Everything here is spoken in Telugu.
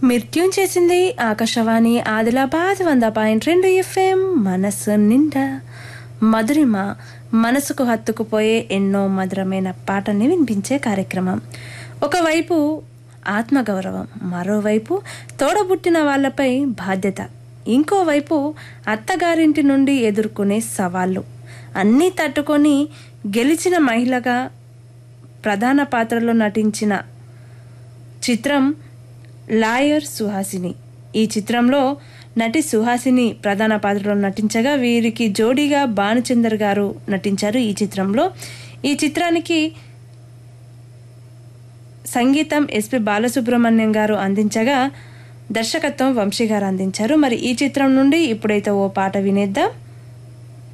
మీరు ట్యూన్ చేసింది ఆకాశవాణి ఆదిలాబాద్ వంద పాయింట్ రెండు ఎఫ్ఎం మనసు నిండా మధురిమ మనసుకు హత్తుకుపోయే ఎన్నో మధురమైన పాటల్ని వినిపించే కార్యక్రమం ఒకవైపు ఆత్మగౌరవం మరోవైపు తోడబుట్టిన వాళ్ళపై బాధ్యత ఇంకోవైపు అత్తగారింటి నుండి ఎదుర్కొనే సవాళ్ళు అన్నీ తట్టుకొని గెలిచిన మహిళగా ప్రధాన పాత్రలో నటించిన చిత్రం లాయర్ సుహాసిని ఈ చిత్రంలో నటి సుహాసిని ప్రధాన పాత్రలో నటించగా వీరికి జోడీగా భానుచందర్ గారు నటించారు ఈ చిత్రంలో ఈ చిత్రానికి సంగీతం ఎస్పి బాలసుబ్రహ్మణ్యం గారు అందించగా దర్శకత్వం వంశీ గారు అందించారు మరి ఈ చిత్రం నుండి ఇప్పుడైతే ఓ పాట వినేద్దాం